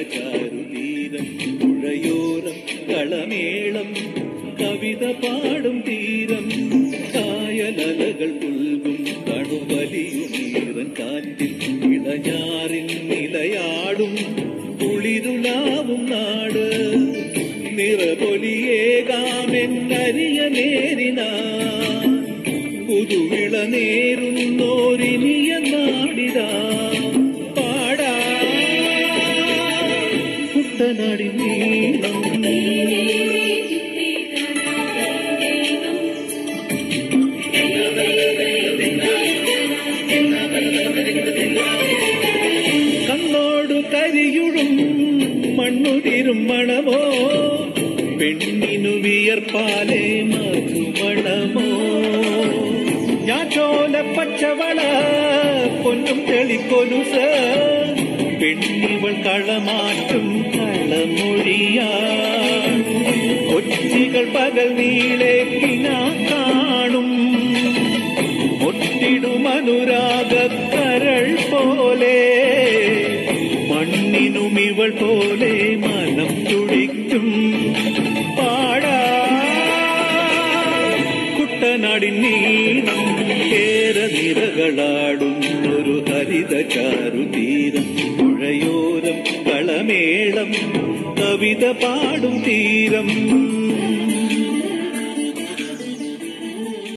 ചാരുതീരം പുഴയോരം കളമേളം കവിത പാടും തീരം കായലലകൾ പുൽകും കണുവലിയുമീറൻ കാറ്റിൽ ഇളഞ്ഞാറിൽ നിലയാടും കുളിരുലാവും നാട് നിറപൊലിയേകാമെന്നരിയ നേരിനാ പുതുവിള നേരുന്നോരിനിയ നാടിതാ പാടാ കുട്ടനാടി നീളം കണ്ണോടു കരിയുഴും മണ്ണുതിരും മണമോ പെണ്ണിനു വിയർപ്പാലെ മധുമണമോ ഞാൻ ചോല പച്ചവള പൊന്നും തെളിക്കൊലുസ് പെണ്ണിവൾ കളമാറ്റും കളമൊഴിയാ കൊച്ചികൾ പകൽ നീളെ കിനാ കാണും ഒട്ടിടും അനുരാഗക്കരൾ പോലെ മണ്ണിനും ഇവൾ പോലെ മനം തുടിക്കും പാടാ കുട്ടനാടിൻ നീളം കേര നിറകളാടും ഒരു ഹരിത ചാരുതീരം പുഴയോരം കളമേളം കവിത പാടും തീരം